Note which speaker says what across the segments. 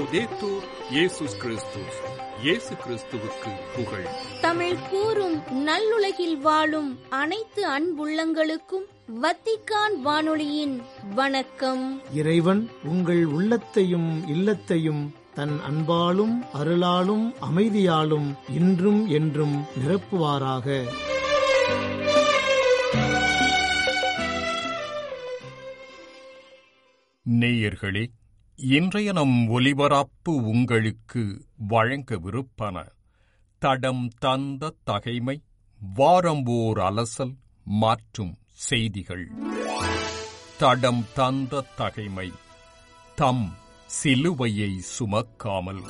Speaker 1: லவ்தேத்தூர் இயேசுஸ் கிறிஸ்துஸ் இயேசு கிறிஸ்துவுக்கு புகழ்
Speaker 2: தமிழ் கூறும் நல்லுலகில் வாழும் அனைத்து அன்புள்ளங்களுக்கும் வத்திக்கான் வானொலியின் வணக்கம்
Speaker 3: இறைவன் உங்கள் உள்ளத்தையும் இல்லத்தையும் தன் அன்பாலும் அருளாலும் அமைதியாலும் இன்றும் என்றும் நிரப்புவாராக
Speaker 1: நேயர்களே இன்றைய நம் ஒலிபரப்பு உங்களுக்கு வழங்கவிருப்பன தடம் தந்த தகைமை வாரம்போர் அலசல் மற்றும் செய்திகள் தடம் தந்த தகைமை தம் சிலுவையை சுமக்காமல்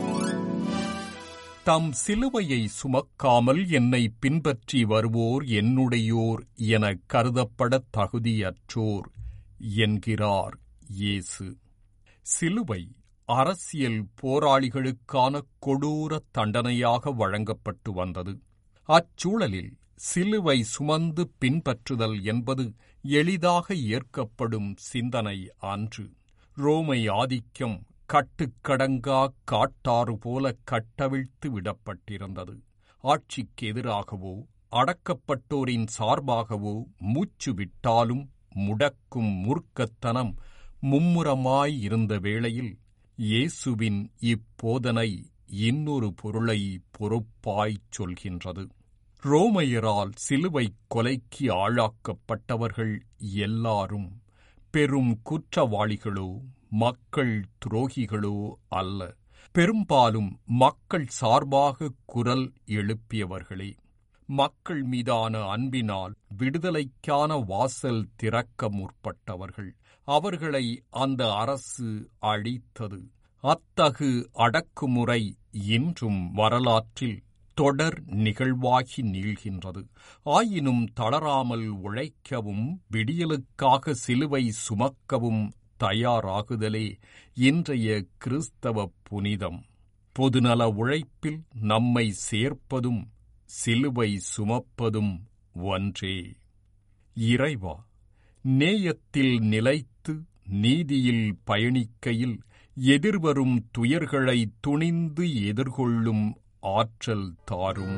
Speaker 1: தம் சிலுவையை சுமக்காமல் என்னை பின்பற்றி வருவோர் என்னுடையோர் என கருதப்பட தகுதியற்றோர் என்கிறார் இயேசு சிலுவை அரசியல் போராளிகளுக்கான கொடூர தண்டனையாக வழங்கப்பட்டு வந்தது அச்சூழலில் சிலுவை சுமந்து பின்பற்றுதல் என்பது எளிதாக ஏற்கப்படும் சிந்தனை அன்று ரோமை ஆதிக்கம் கட்டுக்கடங்கா காட்டாறு போல கட்டவிழ்த்து விடப்பட்டிருந்தது ஆட்சிக்கு எதிராகவோ அடக்கப்பட்டோரின் சார்பாகவோ மூச்சு விட்டாலும் முடக்கும் மூர்க்கத்தனம் மும்முரமாய் இருந்த வேளையில் இயேசுவின் இப்போதனை இன்னொரு பொருளை பொறுப்பாய்ச் சொல்கின்றது ரோமையரால் சிலுவை கொலைக்கு ஆளாக்கப்பட்டவர்கள் எல்லாரும் பெரும் குற்றவாளிகளோ மக்கள் துரோகிகளோ அல்ல பெரும்பாலும் மக்கள் சார்பாக குரல் எழுப்பியவர்களே மக்கள் மீதான அன்பினால் விடுதலைக்கான வாசல் திறக்க முற்பட்டவர்கள் அவர்களை அந்த அரசு அழித்தது அத்தகு அடக்குமுறை இன்றும் வரலாற்றில் தொடர் நிகழ்வாகி நீள்கின்றது ஆயினும் தளராமல் உழைக்கவும் விடியலுக்காக சிலுவை சுமக்கவும் தயாராகுதலே இன்றைய கிறிஸ்தவ புனிதம் பொதுநல உழைப்பில் நம்மை சேர்ப்பதும் சிலுவை சுமப்பதும் ஒன்றே இறைவா நேயத்தில் நிலைத்து நீதியில் பயணிக்கையில் எதிர்வரும் துயர்களை துணிந்து எதிர்கொள்ளும் ஆற்றல் தாரும்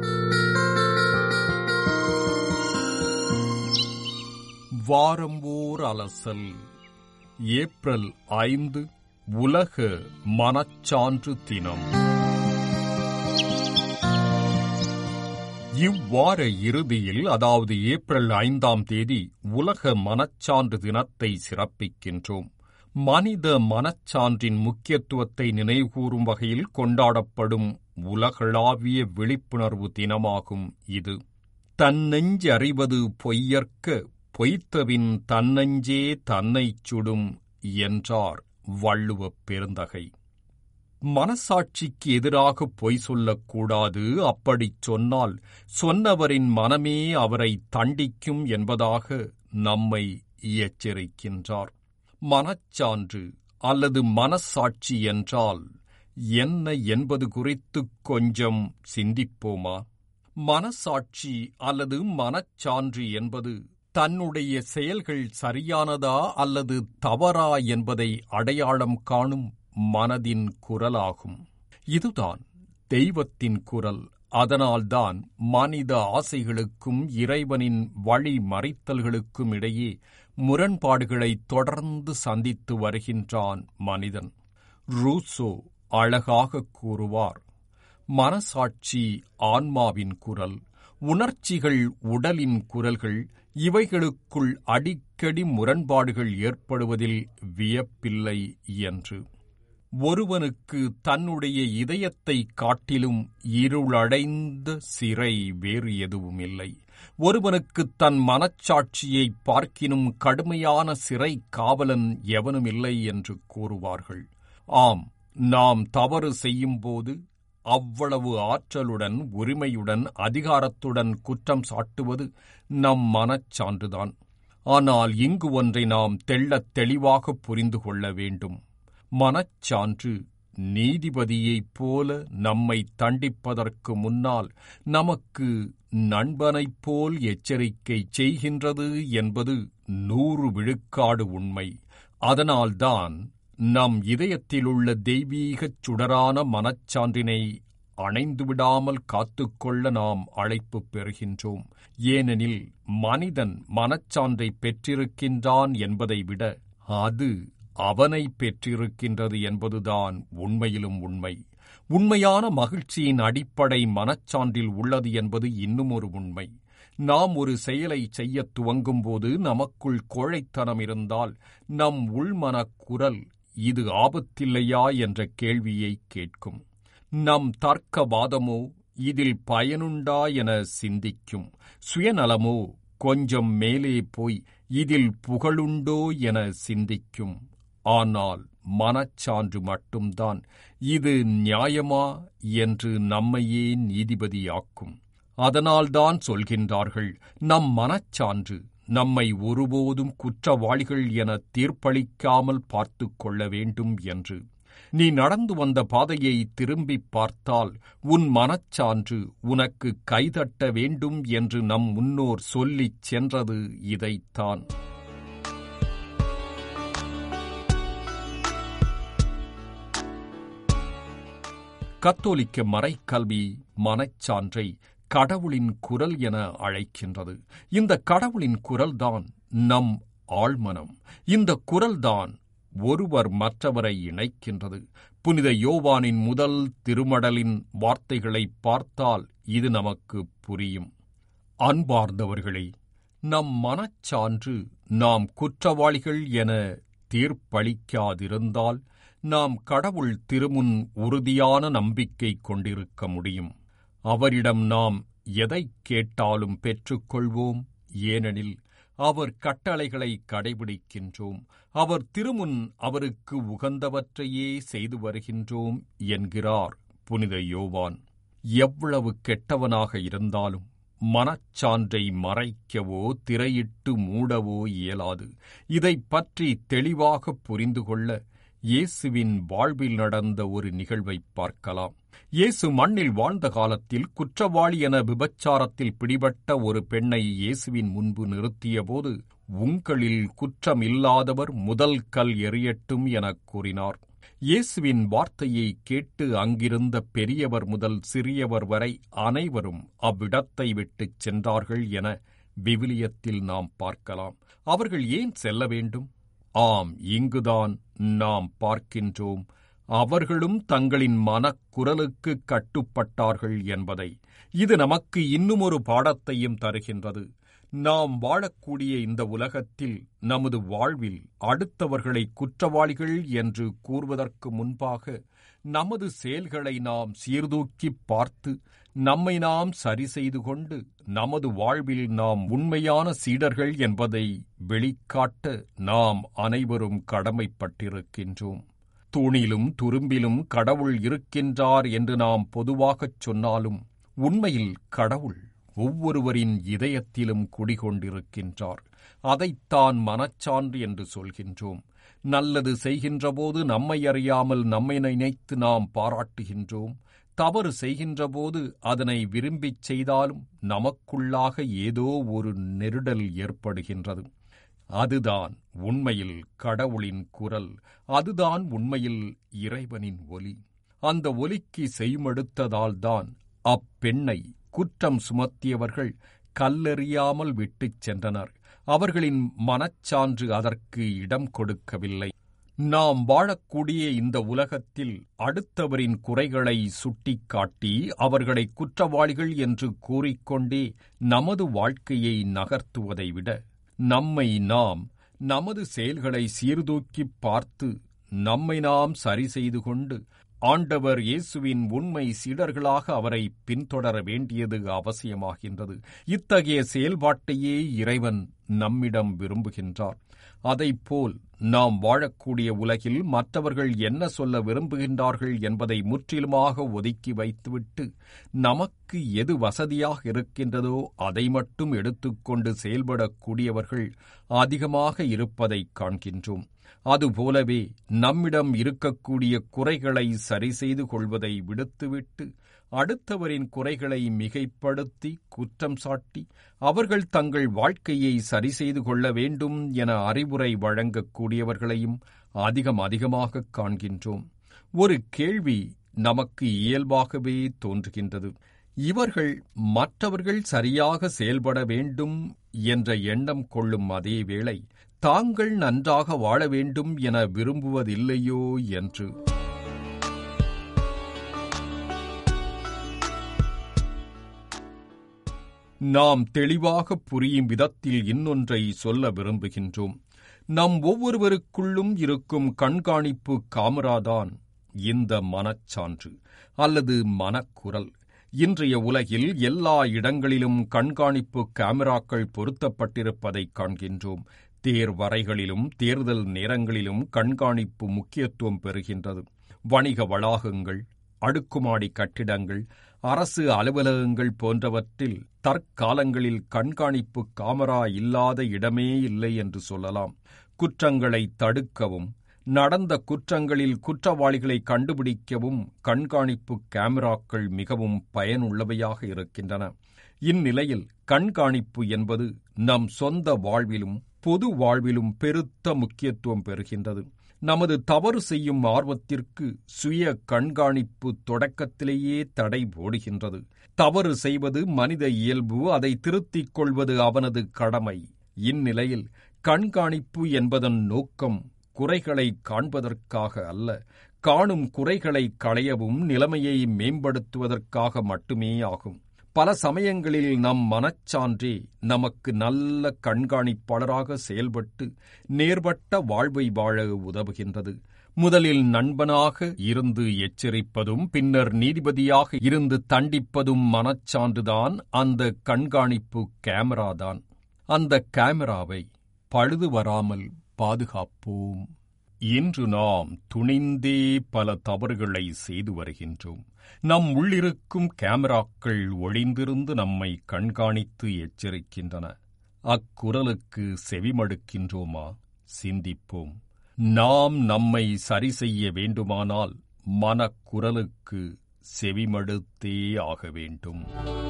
Speaker 1: வாரம்போர் அலசல் ஏப்ரல் ஐந்து உலக மனச்சான்று தினம் இவ்வார இறுதியில் அதாவது ஏப்ரல் ஐந்தாம் தேதி உலக மனச்சான்று தினத்தை சிறப்பிக்கின்றோம் மனித மனச்சான்றின் முக்கியத்துவத்தை நினைவுகூரும் வகையில் கொண்டாடப்படும் உலகளாவிய விழிப்புணர்வு தினமாகும் இது தன்னெஞ்சு அறிவது பொய்யற்க பொய்த்தவின் தன்னஞ்சே தன்னைச் சுடும் என்றார் வள்ளுவப் பெருந்தகை மனசாட்சிக்கு எதிராக பொய் சொல்லக்கூடாது அப்படிச் சொன்னால் சொன்னவரின் மனமே அவரை தண்டிக்கும் என்பதாக நம்மை எச்சரிக்கின்றார் மனச்சான்று அல்லது மனசாட்சி என்றால் என்ன என்பது குறித்து கொஞ்சம் சிந்திப்போமா மனசாட்சி அல்லது மனச்சான்று என்பது தன்னுடைய செயல்கள் சரியானதா அல்லது தவறா என்பதை அடையாளம் காணும் மனதின் குரலாகும் இதுதான் தெய்வத்தின் குரல் அதனால்தான் மனித ஆசைகளுக்கும் இறைவனின் வழி மறைத்தல்களுக்கும் இடையே முரண்பாடுகளை தொடர்ந்து சந்தித்து வருகின்றான் மனிதன் ரூசோ அழகாக கூறுவார் மனசாட்சி ஆன்மாவின் குரல் உணர்ச்சிகள் உடலின் குரல்கள் இவைகளுக்குள் அடிக்கடி முரண்பாடுகள் ஏற்படுவதில் வியப்பில்லை என்று ஒருவனுக்கு தன்னுடைய இதயத்தை காட்டிலும் இருளடைந்த சிறை வேறு எதுவுமில்லை ஒருவனுக்கு தன் மனச்சாட்சியை பார்க்கினும் கடுமையான சிறை காவலன் எவனுமில்லை என்று கூறுவார்கள் ஆம் நாம் தவறு செய்யும்போது அவ்வளவு ஆற்றலுடன் உரிமையுடன் அதிகாரத்துடன் குற்றம் சாட்டுவது நம் மனச்சான்றுதான் ஆனால் இங்கு ஒன்றை நாம் தெள்ளத் தெளிவாக புரிந்து கொள்ள வேண்டும் மனச்சான்று நீதிபதியைப் போல நம்மை தண்டிப்பதற்கு முன்னால் நமக்கு நண்பனைப் போல் எச்சரிக்கை செய்கின்றது என்பது நூறு விழுக்காடு உண்மை அதனால்தான் நம் இதயத்திலுள்ள தெய்வீகச் சுடரான மனச்சான்றினை அணைந்துவிடாமல் காத்துக்கொள்ள நாம் அழைப்பு பெறுகின்றோம் ஏனெனில் மனிதன் மனச்சான்றை பெற்றிருக்கின்றான் என்பதை விட அது அவனை பெற்றிருக்கின்றது என்பதுதான் உண்மையிலும் உண்மை உண்மையான மகிழ்ச்சியின் அடிப்படை மனச்சான்றில் உள்ளது என்பது இன்னும் ஒரு உண்மை நாம் ஒரு செயலை செய்யத் துவங்கும்போது நமக்குள் கோழைத்தனம் இருந்தால் நம் உள்மனக் குரல் இது ஆபத்தில்லையா என்ற கேள்வியை கேட்கும் நம் தர்க்கவாதமோ இதில் பயனுண்டா என சிந்திக்கும் சுயநலமோ கொஞ்சம் மேலே போய் இதில் புகழுண்டோ என சிந்திக்கும் ஆனால் மனச்சான்று மட்டும்தான் இது நியாயமா என்று நம்மையே நீதிபதியாக்கும் அதனால்தான் சொல்கின்றார்கள் நம் மனச்சான்று நம்மை ஒருபோதும் குற்றவாளிகள் என தீர்ப்பளிக்காமல் பார்த்துக் கொள்ள வேண்டும் என்று நீ நடந்து வந்த பாதையை திரும்பிப் பார்த்தால் உன் மனச்சான்று உனக்கு கைதட்ட வேண்டும் என்று நம் முன்னோர் சொல்லிச் சென்றது இதைத்தான் கத்தோலிக்க மறைக்கல்வி மனச்சான்றை கடவுளின் குரல் என அழைக்கின்றது இந்த கடவுளின் குரல்தான் நம் ஆழ்மனம் இந்த குரல்தான் ஒருவர் மற்றவரை இணைக்கின்றது புனித யோவானின் முதல் திருமடலின் வார்த்தைகளை பார்த்தால் இது நமக்கு புரியும் அன்பார்ந்தவர்களே நம் மனச்சான்று நாம் குற்றவாளிகள் என தீர்ப்பளிக்காதிருந்தால் நாம் கடவுள் திருமுன் உறுதியான நம்பிக்கை கொண்டிருக்க முடியும் அவரிடம் நாம் எதைக் கேட்டாலும் பெற்றுக்கொள்வோம் ஏனெனில் அவர் கட்டளைகளை கடைபிடிக்கின்றோம் அவர் திருமுன் அவருக்கு உகந்தவற்றையே செய்து வருகின்றோம் என்கிறார் புனித யோவான் எவ்வளவு கெட்டவனாக இருந்தாலும் மனச்சான்றை மறைக்கவோ திரையிட்டு மூடவோ இயலாது இதைப் பற்றி தெளிவாக புரிந்து கொள்ள இயேசுவின் வாழ்வில் நடந்த ஒரு நிகழ்வைப் பார்க்கலாம் இயேசு மண்ணில் வாழ்ந்த காலத்தில் குற்றவாளி என விபச்சாரத்தில் பிடிபட்ட ஒரு பெண்ணை இயேசுவின் முன்பு நிறுத்தியபோது உங்களில் குற்றம் இல்லாதவர் முதல் கல் எறியட்டும் எனக் கூறினார் இயேசுவின் வார்த்தையை கேட்டு அங்கிருந்த பெரியவர் முதல் சிறியவர் வரை அனைவரும் அவ்விடத்தை விட்டுச் சென்றார்கள் என விவிலியத்தில் நாம் பார்க்கலாம் அவர்கள் ஏன் செல்ல வேண்டும் ஆம் இங்குதான் நாம் பார்க்கின்றோம் அவர்களும் தங்களின் மனக்குரலுக்கு கட்டுப்பட்டார்கள் என்பதை இது நமக்கு இன்னும் ஒரு பாடத்தையும் தருகின்றது நாம் வாழக்கூடிய இந்த உலகத்தில் நமது வாழ்வில் அடுத்தவர்களை குற்றவாளிகள் என்று கூறுவதற்கு முன்பாக நமது செயல்களை நாம் சீர்தூக்கிப் பார்த்து நம்மை நாம் சரி செய்து கொண்டு நமது வாழ்வில் நாம் உண்மையான சீடர்கள் என்பதை வெளிக்காட்ட நாம் அனைவரும் கடமைப்பட்டிருக்கின்றோம் தூணிலும் துரும்பிலும் கடவுள் இருக்கின்றார் என்று நாம் பொதுவாகச் சொன்னாலும் உண்மையில் கடவுள் ஒவ்வொருவரின் இதயத்திலும் குடிகொண்டிருக்கின்றார் அதைத்தான் மனச்சான்று என்று சொல்கின்றோம் நல்லது செய்கின்றபோது நம்மை அறியாமல் நம்மை நினைத்து நாம் பாராட்டுகின்றோம் தவறு செய்கின்றபோது அதனை விரும்பிச் செய்தாலும் நமக்குள்ளாக ஏதோ ஒரு நெருடல் ஏற்படுகின்றது அதுதான் உண்மையில் கடவுளின் குரல் அதுதான் உண்மையில் இறைவனின் ஒலி அந்த ஒலிக்கு செய்மடுத்ததால்தான் அப்பெண்ணை குற்றம் சுமத்தியவர்கள் கல்லெறியாமல் விட்டுச் சென்றனர் அவர்களின் மனச்சான்று அதற்கு இடம் கொடுக்கவில்லை நாம் வாழக்கூடிய இந்த உலகத்தில் அடுத்தவரின் குறைகளை சுட்டிக்காட்டி அவர்களை குற்றவாளிகள் என்று கூறிக்கொண்டே நமது வாழ்க்கையை நகர்த்துவதை விட நம்மை நாம் நமது செயல்களை சீர்தூக்கிப் பார்த்து நம்மை நாம் சரி செய்து கொண்டு ஆண்டவர் இயேசுவின் உண்மை சீடர்களாக அவரை பின்தொடர வேண்டியது அவசியமாகின்றது இத்தகைய செயல்பாட்டையே இறைவன் நம்மிடம் விரும்புகின்றார் அதைப்போல் நாம் வாழக்கூடிய உலகில் மற்றவர்கள் என்ன சொல்ல விரும்புகின்றார்கள் என்பதை முற்றிலுமாக ஒதுக்கி வைத்துவிட்டு நமக்கு எது வசதியாக இருக்கின்றதோ அதை மட்டும் எடுத்துக்கொண்டு செயல்படக்கூடியவர்கள் அதிகமாக இருப்பதைக் காண்கின்றோம் அதுபோலவே நம்மிடம் இருக்கக்கூடிய குறைகளை சரி செய்து கொள்வதை விடுத்துவிட்டு அடுத்தவரின் குறைகளை மிகைப்படுத்தி குற்றம் சாட்டி அவர்கள் தங்கள் வாழ்க்கையை சரி செய்து கொள்ள வேண்டும் என அறிவுரை வழங்கக்கூடியவர்களையும் அதிகம் அதிகமாக காண்கின்றோம் ஒரு கேள்வி நமக்கு இயல்பாகவே தோன்றுகின்றது இவர்கள் மற்றவர்கள் சரியாக செயல்பட வேண்டும் என்ற எண்ணம் கொள்ளும் அதே வேளை தாங்கள் நன்றாக வாழ வேண்டும் என விரும்புவதில்லையோ என்று நாம் தெளிவாக புரியும் விதத்தில் இன்னொன்றை சொல்ல விரும்புகின்றோம் நம் ஒவ்வொருவருக்குள்ளும் இருக்கும் கண்காணிப்பு காமராதான் இந்த மனச்சான்று அல்லது மனக்குரல் இன்றைய உலகில் எல்லா இடங்களிலும் கண்காணிப்பு கேமராக்கள் பொருத்தப்பட்டிருப்பதை காண்கின்றோம் தேர்வறைகளிலும் தேர்தல் நேரங்களிலும் கண்காணிப்பு முக்கியத்துவம் பெறுகின்றது வணிக வளாகங்கள் அடுக்குமாடி கட்டிடங்கள் அரசு அலுவலகங்கள் போன்றவற்றில் தற்காலங்களில் கண்காணிப்பு காமரா இல்லாத இடமே இல்லை என்று சொல்லலாம் குற்றங்களை தடுக்கவும் நடந்த குற்றங்களில் குற்றவாளிகளை கண்டுபிடிக்கவும் கண்காணிப்பு கேமராக்கள் மிகவும் பயனுள்ளவையாக இருக்கின்றன இந்நிலையில் கண்காணிப்பு என்பது நம் சொந்த வாழ்விலும் பொது வாழ்விலும் பெருத்த முக்கியத்துவம் பெறுகின்றது நமது தவறு செய்யும் ஆர்வத்திற்கு சுய கண்காணிப்பு தொடக்கத்திலேயே தடை போடுகின்றது தவறு செய்வது மனித இயல்பு அதை திருத்திக் கொள்வது அவனது கடமை இந்நிலையில் கண்காணிப்பு என்பதன் நோக்கம் குறைகளை காண்பதற்காக அல்ல காணும் குறைகளை களையவும் நிலைமையை மேம்படுத்துவதற்காக மட்டுமே ஆகும் பல சமயங்களில் நம் மனச்சான்றே நமக்கு நல்ல கண்காணிப்பாளராக செயல்பட்டு நேர்பட்ட வாழ்வை வாழ உதவுகின்றது முதலில் நண்பனாக இருந்து எச்சரிப்பதும் பின்னர் நீதிபதியாக இருந்து தண்டிப்பதும் மனச்சான்றுதான் அந்த கண்காணிப்பு கேமராதான் அந்த கேமராவை பழுது வராமல் பாதுகாப்போம் இன்று நாம் துணிந்தே பல தவறுகளை செய்து வருகின்றோம் நம் உள்ளிருக்கும் கேமராக்கள் ஒளிந்திருந்து நம்மை கண்காணித்து எச்சரிக்கின்றன அக்குரலுக்கு செவிமடுக்கின்றோமா சிந்திப்போம் நாம் நம்மை சரி செய்ய வேண்டுமானால் மனக்குரலுக்கு செவிமடுத்தே ஆக வேண்டும்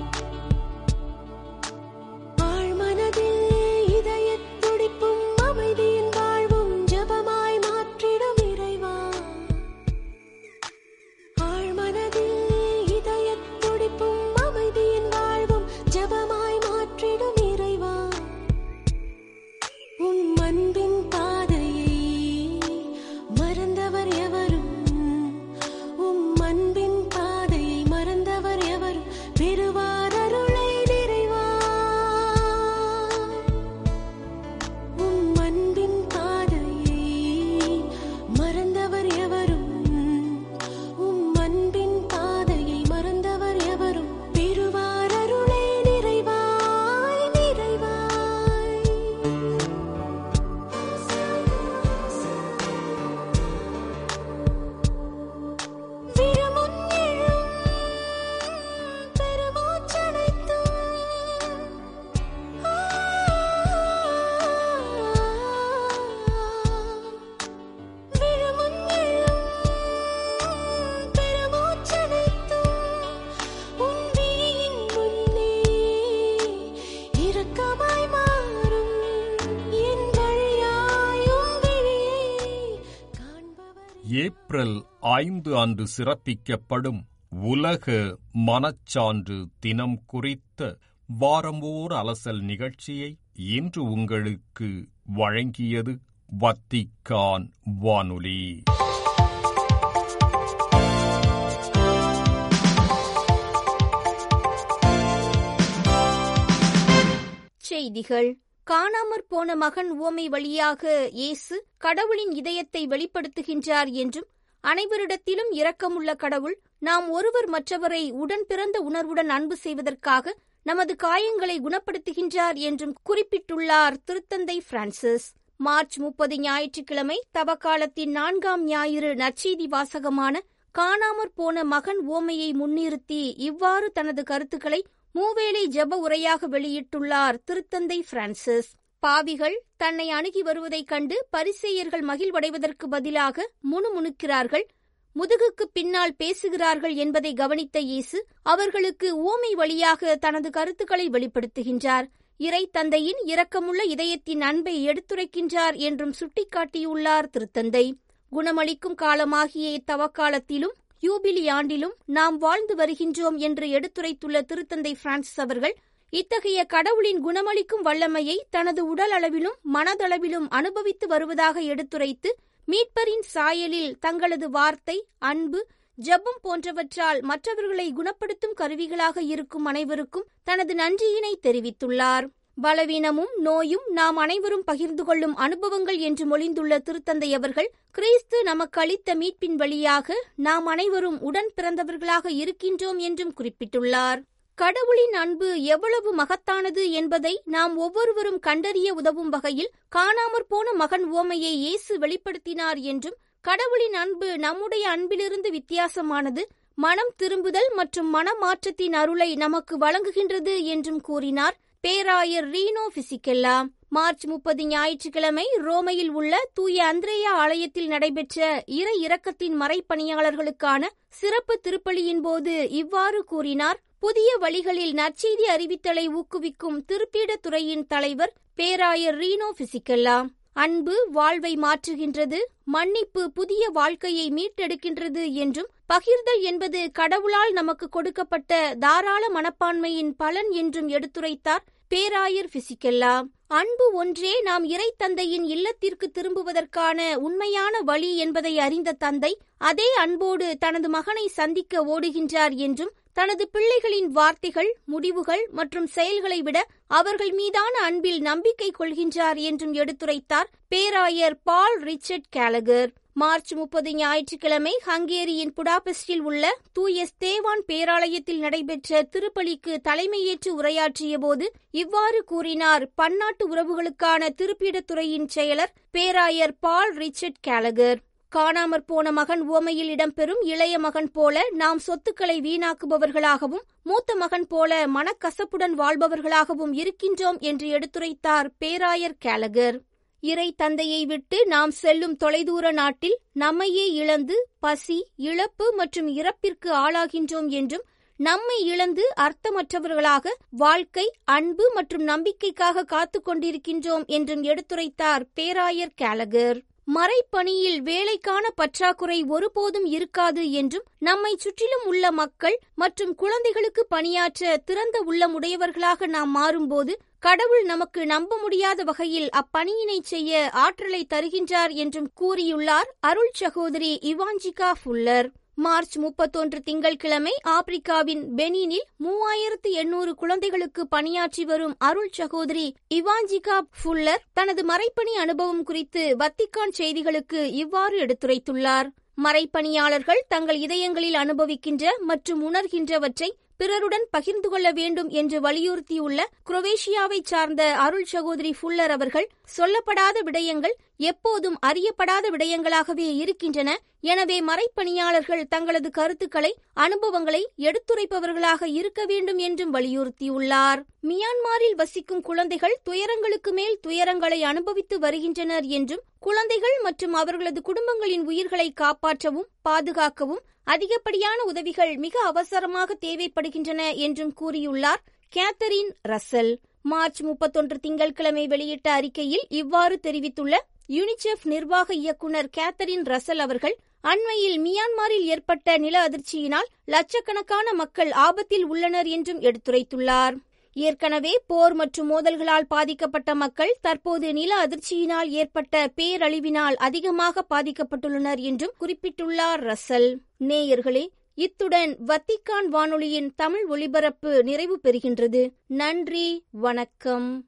Speaker 4: ஆழ்மனதில் இதயத் துடிப்பும் அமைதியின் வாழ்வும் ஜெபமாய் மாற்றிடும் இறைவா ஆழ்மனதில் இதயத் துடிப்பும் அமைதியின் வாழ்வும் ஜெபமாய் மாற்றிடும் இறைவா உம் அன்பின் பாதையை மறந்தவர் எவரும் உம் அன்பின் பாதையை மறந்தவர் எவரும் பெறுவார் அருளை நிறைவா உம் அன்பின் பாதையை மறந்தவர் எவரும் உம் அன்பின் பாதையை மறந்தவர் எவரும் பெறுவார் அருளை நிறைவாய் நிறைவாய் விழுமுன் எழும் பெருமூச்சடைத்தும் விழுமுன் எழும் பெருமூச்சடைத்தும் உன் விழியின் முன்னே இரக்கமாய் மாறும் என் வழியாய் உன் விழியை காண்பவர்
Speaker 1: ஏப்ரல் ஐந்து அன்று சிறப்பிக்கப்படும் உலக மனச்சான்று தினம் குறித்த வாரம்போர் அலசல் நிகழ்ச்சியை இன்று உங்களுக்கு வழங்கியது வத்திக்கான் வானொலி
Speaker 2: செய்திகள் காணாமற் போன மகன் உவமை வழியாக இயேசு கடவுளின் இதயத்தை வெளிப்படுத்துகின்றார் என்றும் அனைவரிடத்திலும் இரக்கமுள்ள கடவுள் நாம் ஒருவர் மற்றவரை உடன் பிறந்த உணர்வுடன் அன்பு செய்வதற்காக நமது காயங்களை குணப்படுத்துகின்றார் என்றும் குறிப்பிட்டுள்ளார் திருத்தந்தை பிரான்சிஸ் மார்ச் முப்பது ஞாயிற்றுக்கிழமை தவக்காலத்தின் நான்காம் ஞாயிறு நற்செய்தி வாசகமான காணாமற் போன மகன் ஓமையை முன்னிறுத்தி இவ்வாறு தனது கருத்துக்களை மூவேளை ஜெப உரையாக வெளியிட்டுள்ளார் திருத்தந்தை பிரான்சிஸ் பாவிகள் தன்னை அணுகி வருவதைக் கண்டு பரிசேயர்கள் மகிழ்வடைவதற்கு பதிலாக முணுமுணுக்கிறார்கள் முதுகுக்கு பின்னால் பேசுகிறார்கள் என்பதை கவனித்த இயேசு அவர்களுக்கு ஊமை வழியாக தனது கருத்துக்களை வெளிப்படுத்துகின்றார் இறை தந்தையின் இரக்கமுள்ள இதயத்தின் அன்பை எடுத்துரைக்கின்றார் என்றும் சுட்டிக்காட்டியுள்ளார் திருத்தந்தை குணமளிக்கும் காலமாகிய இத்தவக்காலத்திலும் யூபிலி ஆண்டிலும் நாம் வாழ்ந்து வருகின்றோம் என்று எடுத்துரைத்துள்ள திருத்தந்தை பிரான்சிஸ் அவர்கள் இத்தகைய கடவுளின் குணமளிக்கும் வல்லமையை தனது உடல் அளவிலும் மனதளவிலும் அனுபவித்து வருவதாக எடுத்துரைத்து மீட்பரின் சாயலில் தங்களது வார்த்தை அன்பு ஜெபம் போன்றவற்றால் மற்றவர்களை குணப்படுத்தும் கருவிகளாக இருக்கும் அனைவருக்கும் தனது நன்றியினை தெரிவித்துள்ளார் பலவீனமும் நோயும் நாம் அனைவரும் பகிர்ந்து கொள்ளும் அனுபவங்கள் என்று மொழிந்துள்ள திருத்தந்தை அவர்கள் கிறிஸ்து நமக்கு அளித்த மீட்பின் வழியாக நாம் அனைவரும் உடன் பிறந்தவர்களாக இருக்கின்றோம் என்றும் குறிப்பிட்டுள்ளார் கடவுளின் அன்பு எவ்வளவு மகத்தானது என்பதை நாம் ஒவ்வொருவரும் கண்டறிய உதவும் வகையில் காணாமற் போன மகன் உவமையை இயேசு வெளிப்படுத்தினார் என்றும் கடவுளின் அன்பு நம்முடைய அன்பிலிருந்து வித்தியாசமானது மனம் திரும்புதல் மற்றும் மனமாற்றத்தின் அருளை நமக்கு வழங்குகின்றது என்றும் கூறினார் பேராயர் ரீனோ பிசிகெல்லா மார்ச் முப்பது ஞாயிற்றுக்கிழமை ரோமையில் உள்ள தூய அந்திரேயா ஆலயத்தில் நடைபெற்ற இறை இரக்கத்தின் மறைப்பணியாளர்களுக்கான சிறப்பு திருப்பலியின் போது இவ்வாறு கூறினார் புதிய வழிகளில் நற்செய்தி அறிவித்தலை ஊக்குவிக்கும் திருப்பீடத் துறையின் தலைவர் பேராயர் ரீனோ பிசிகெல்லா அன்பு வாழ்வை மாற்றுகின்றது மன்னிப்பு புதிய வாழ்க்கையை மீட்டெடுக்கின்றது என்றும் பகிர்தல் என்பது கடவுளால் நமக்கு கொடுக்கப்பட்ட தாராள மனப்பான்மையின் பலன் என்றும் எடுத்துரைத்தார் பேராயர் பிசிகெல்லா அன்பு ஒன்றே நாம் இறை தந்தையின் இல்லத்திற்கு திரும்புவதற்கான உண்மையான வழி என்பதை அறிந்த தந்தை அதே அன்போடு தனது மகனை சந்திக்க ஓடுகின்றார் என்றும் தனது பிள்ளைகளின் வார்த்தைகள் முடிவுகள் மற்றும் செயல்களை விட அவர்கள் மீதான அன்பில் நம்பிக்கை கொள்கின்றார் என்றும் எடுத்துரைத்தார் பேராயர் பால் ரிச்சர்ட் கேலகர் மார்ச் முப்பது ஞாயிற்றுக்கிழமை ஹங்கேரியின் புடாபெஸ்டில் உள்ள தூய ஸ்தேவான் பேராலயத்தில் நடைபெற்ற திருப்பலிக்கு தலைமையேற்று உரையாற்றிய போது இவ்வாறு கூறினார் பன்னாட்டு உறவுகளுக்கான திருப்பீடத்துறையின் செயலர் பேராயர் பால் ரிச்சர்ட் கேலகர் காணாமற் போன மகன் உவமையில் இடம்பெறும் இளைய மகன் போல நாம் சொத்துக்களை வீணாக்குபவர்களாகவும் மூத்த மகன் போல மனக்கசப்புடன் வாழ்பவர்களாகவும் இருக்கின்றோம் என்று எடுத்துரைத்தார் பேராயர் கேலகர் இறை தந்தையை விட்டு நாம் செல்லும் தொலைதூர நாட்டில் நம்மையே இழந்து பசி இழப்பு மற்றும் இறப்பிற்கு ஆளாகின்றோம் என்றும் நம்மை இழந்து அர்த்தமற்றவர்களாக வாழ்க்கை அன்பு மற்றும் நம்பிக்கைக்காக காத்துக் கொண்டிருக்கின்றோம் என்றும் எடுத்துரைத்தார் பேராயர் கேலகர் மறைப்பணியில் வேலைக்கான பற்றாக்குறை ஒருபோதும் இருக்காது என்றும் நம்மை சுற்றிலும் உள்ள மக்கள் மற்றும் குழந்தைகளுக்கு பணியாற்ற திறந்த உள்ளம் உடையவர்களாக நாம் மாறும்போது கடவுள் நமக்கு நம்ப முடியாத வகையில் அப்பணியினை செய்ய ஆற்றலை தருகின்றார் என்றும் கூறியுள்ளார் அருள் சகோதரி இவாஞ்சிகா ஃபுல்லர் மார்ச் முப்பத்தொன்று திங்கட்கிழமை ஆப்பிரிக்காவின் பெனினில் மூவாயிரத்து எண்ணூறு குழந்தைகளுக்கு பணியாற்றி வரும் அருள் சகோதரி இவாஞ்சிகா ஃபுல்லர் தனது மறைப்பணி அனுபவம் குறித்து வத்திக்கான் செய்திகளுக்கு இவ்வாறு எடுத்துரைத்துள்ளார் மறைப்பணியாளர்கள் தங்கள் இதயங்களில் அனுபவிக்கின்ற மற்றும் உணர்கின்றவற்றை பிறருடன் பகிர்ந்து கொள்ள வேண்டும் என்று வலியுறுத்தியுள்ள குரோவேஷியாவைச் சார்ந்த அருள் சகோதரி ஃபுல்லர் அவர்கள் சொல்லப்படாத விடயங்கள் எப்போதும் அறியப்படாத விடயங்களாகவே இருக்கின்றன எனவே மறைப்பணியாளர்கள் தங்களது கருத்துக்களை அனுபவங்களை எடுத்துரைப்பவர்களாக இருக்க வேண்டும் என்றும் வலியுறுத்தியுள்ளார் மியான்மாரில் வசிக்கும் குழந்தைகள் துயரங்களுக்கு மேல் துயரங்களை அனுபவித்து வருகின்றனர் என்றும் குழந்தைகள் மற்றும் அவர்களது குடும்பங்களின் உயிர்களை காப்பாற்றவும் பாதுகாக்கவும் அதிகப்படியான உதவிகள் மிக அவசரமாக தேவைப்படுகின்றன என்றும் கூறியுள்ளார் கேத்தரின் ரசல் மார்ச் முப்பத்தொன்று திங்கட்கிழமை வெளியிட்ட அறிக்கையில் இவ்வாறு தெரிவித்துள்ள யுனிசெஃப் நிர்வாக இயக்குநர் கேத்தரின் ரசல் அவர்கள் அண்மையில் மியான்மாரில் ஏற்பட்ட நில அதிர்ச்சியினால் லட்சக்கணக்கான மக்கள் ஆபத்தில் உள்ளனர் என்றும் எடுத்துரைத்துள்ளார் ஏற்கனவே போர் மற்றும் மோதல்களால் பாதிக்கப்பட்ட மக்கள் தற்போது நில அதிர்ச்சியினால் ஏற்பட்ட பேரழிவினால் அதிகமாக பாதிக்கப்பட்டுள்ளனர் என்றும் குறிப்பிட்டுள்ளார் ரசல் நேயர்களே இத்துடன் வத்திக்கான் வானொலியின் தமிழ் ஒலிபரப்பு நிறைவு பெறுகின்றது நன்றி வணக்கம்